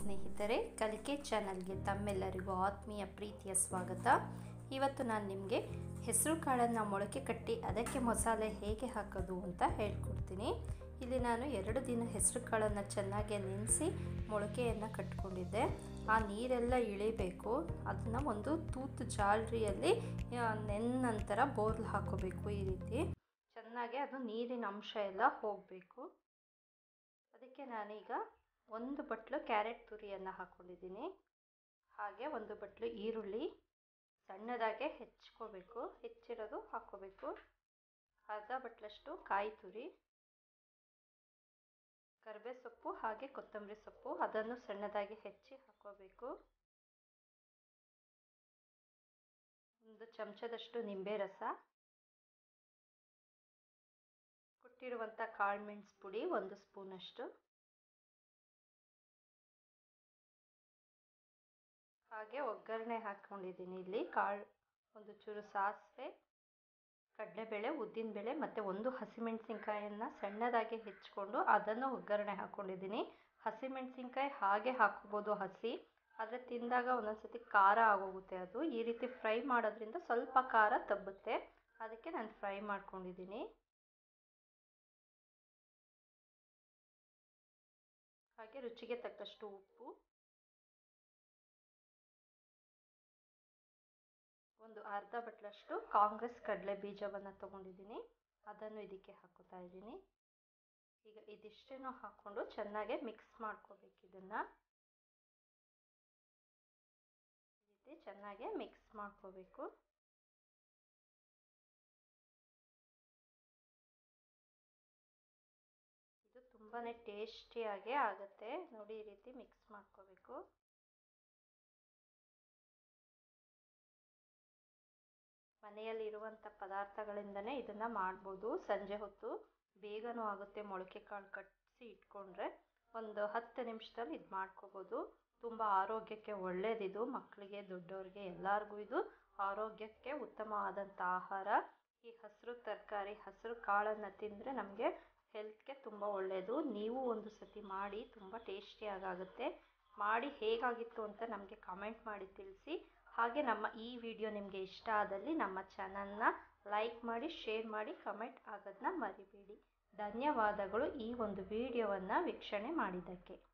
ಸ್ನೇಹಿತರೆ ಕಲಿಕೆ ಚಾನಲ್ಗೆ ತಮ್ಮೆಲ್ಲರಿಗೂ ಆತ್ಮೀಯ ಪ್ರೀತಿಯ ಸ್ವಾಗತ ಇವತ್ತು ನಾನು ನಿಮಗೆ ಹೆಸರು ಕಾಳನ್ನು ಮೊಳಕೆ ಕಟ್ಟಿ ಅದಕ್ಕೆ ಮಸಾಲೆ ಹೇಗೆ ಹಾಕೋದು ಅಂತ ಹೇಳ್ಕೊಡ್ತೀನಿ ಇಲ್ಲಿ ನಾನು ಎರಡು ದಿನ ಹೆಸರು ಕಾಳನ್ನು ಚೆನ್ನಾಗಿ ನೆನೆಸಿ ಮೊಳಕೆಯನ್ನು ಕಟ್ಕೊಂಡಿದ್ದೆ ಆ ನೀರೆಲ್ಲ ಇಳಿಬೇಕು ಅದನ್ನು ಒಂದು ತೂತು ಜಾಲರಿಯಲ್ಲಿ ನೆನ್ನ ನಂತರ ಬೋರ್ಲ್ ಹಾಕೋಬೇಕು ಈ ರೀತಿ ಚೆನ್ನಾಗಿ ಅದು ನೀರಿನ ಅಂಶ ಎಲ್ಲ ಹೋಗಬೇಕು ಅದಕ್ಕೆ ನಾನೀಗ ಒಂದು ಬಟ್ಲು ಕ್ಯಾರೆಟ್ ತುರಿಯನ್ನು ಹಾಕ್ಕೊಂಡಿದ್ದೀನಿ ಹಾಗೆ ಒಂದು ಬಟ್ಲು ಈರುಳ್ಳಿ ಸಣ್ಣದಾಗೆ ಹೆಚ್ಚಿಕೋಬೇಕು ಹೆಚ್ಚಿರೋದು ಹಾಕ್ಕೋಬೇಕು ಅರ್ಧ ಬಟ್ಲಷ್ಟು ಕಾಯಿ ತುರಿ ಕರಿಬೇ ಸೊಪ್ಪು ಹಾಗೆ ಕೊತ್ತಂಬರಿ ಸೊಪ್ಪು ಅದನ್ನು ಸಣ್ಣದಾಗಿ ಹೆಚ್ಚಿ ಹಾಕ್ಕೋಬೇಕು ಒಂದು ಚಮಚದಷ್ಟು ನಿಂಬೆ ರಸ ಕೊಟ್ಟಿರುವಂಥ ಕಾಳು ಮೆಣಸು ಪುಡಿ ಒಂದು ಸ್ಪೂನಷ್ಟು ಹಾಗೆ ಒಗ್ಗರಣೆ ಹಾಕ್ಕೊಂಡಿದ್ದೀನಿ ಇಲ್ಲಿ ಕಾಳು ಒಂದು ಚೂರು ಸಾಸಿವೆ ಕಡಲೆಬೇಳೆ ಉದ್ದಿನಬೇಳೆ ಮತ್ತು ಒಂದು ಹಸಿಮೆಣಸಿನ್ಕಾಯನ್ನು ಸಣ್ಣದಾಗಿ ಹೆಚ್ಚಿಕೊಂಡು ಅದನ್ನು ಒಗ್ಗರಣೆ ಹಾಕ್ಕೊಂಡಿದ್ದೀನಿ ಹಸಿಮೆಣಸಿನ್ಕಾಯಿ ಹಾಗೆ ಹಾಕ್ಕೋಬೋದು ಹಸಿ ಆದರೆ ತಿಂದಾಗ ಒಂದೊಂದು ಸತಿ ಖಾರ ಆಗೋಗುತ್ತೆ ಅದು ಈ ರೀತಿ ಫ್ರೈ ಮಾಡೋದ್ರಿಂದ ಸ್ವಲ್ಪ ಖಾರ ತಬ್ಬುತ್ತೆ ಅದಕ್ಕೆ ನಾನು ಫ್ರೈ ಮಾಡ್ಕೊಂಡಿದ್ದೀನಿ ಹಾಗೆ ರುಚಿಗೆ ತಕ್ಕಷ್ಟು ಉಪ್ಪು ಒಂದು ಅರ್ಧ ಬಟ್ಲಷ್ಟು ಕಾಂಗ್ರೆಸ್ ಕಡಲೆ ಬೀಜವನ್ನು ತೊಗೊಂಡಿದ್ದೀನಿ ಅದನ್ನು ಇದಕ್ಕೆ ಹಾಕೋತಾ ಇದ್ದೀನಿ ಈಗ ಇದಿಷ್ಟನ್ನು ಹಾಕ್ಕೊಂಡು ಚೆನ್ನಾಗೆ ಮಿಕ್ಸ್ ಮಾಡ್ಕೋಬೇಕು ಇದನ್ನು ಈ ರೀತಿ ಚೆನ್ನಾಗೆ ಮಿಕ್ಸ್ ಮಾಡ್ಕೋಬೇಕು ಇದು ತುಂಬಾ ಟೇಸ್ಟಿಯಾಗೇ ಆಗುತ್ತೆ ನೋಡಿ ಈ ರೀತಿ ಮಿಕ್ಸ್ ಮಾಡ್ಕೋಬೇಕು ಮನೆಯಲ್ಲಿರುವಂಥ ಪದಾರ್ಥಗಳಿಂದನೇ ಇದನ್ನು ಮಾಡ್ಬೋದು ಸಂಜೆ ಹೊತ್ತು ಬೇಗನೂ ಆಗುತ್ತೆ ಮೊಳಕೆ ಕಾಳು ಕಟ್ಟಿಸಿ ಇಟ್ಕೊಂಡ್ರೆ ಒಂದು ಹತ್ತು ನಿಮಿಷದಲ್ಲಿ ಇದು ಮಾಡ್ಕೋಬೋದು ತುಂಬ ಆರೋಗ್ಯಕ್ಕೆ ಒಳ್ಳೆಯದಿದು ಮಕ್ಕಳಿಗೆ ದೊಡ್ಡವ್ರಿಗೆ ಎಲ್ಲರಿಗೂ ಇದು ಆರೋಗ್ಯಕ್ಕೆ ಉತ್ತಮವಾದಂಥ ಆಹಾರ ಈ ಹಸಿರು ತರಕಾರಿ ಹಸಿರು ಕಾಳನ್ನು ತಿಂದರೆ ನಮಗೆ ಹೆಲ್ತ್ಗೆ ತುಂಬ ಒಳ್ಳೆಯದು ನೀವು ಒಂದು ಸತಿ ಮಾಡಿ ತುಂಬ ಟೇಸ್ಟಿಯಾಗುತ್ತೆ ಮಾಡಿ ಹೇಗಾಗಿತ್ತು ಅಂತ ನಮಗೆ ಕಮೆಂಟ್ ಮಾಡಿ ತಿಳಿಸಿ ಹಾಗೆ ನಮ್ಮ ಈ ವಿಡಿಯೋ ನಿಮಗೆ ಇಷ್ಟ ಆದಲ್ಲಿ ನಮ್ಮ ಚಾನಲ್ನ ಲೈಕ್ ಮಾಡಿ ಶೇರ್ ಮಾಡಿ ಕಮೆಂಟ್ ಆಗೋದನ್ನ ಮರಿಬೇಡಿ ಧನ್ಯವಾದಗಳು ಈ ಒಂದು ವಿಡಿಯೋವನ್ನು ವೀಕ್ಷಣೆ ಮಾಡಿದ್ದಕ್ಕೆ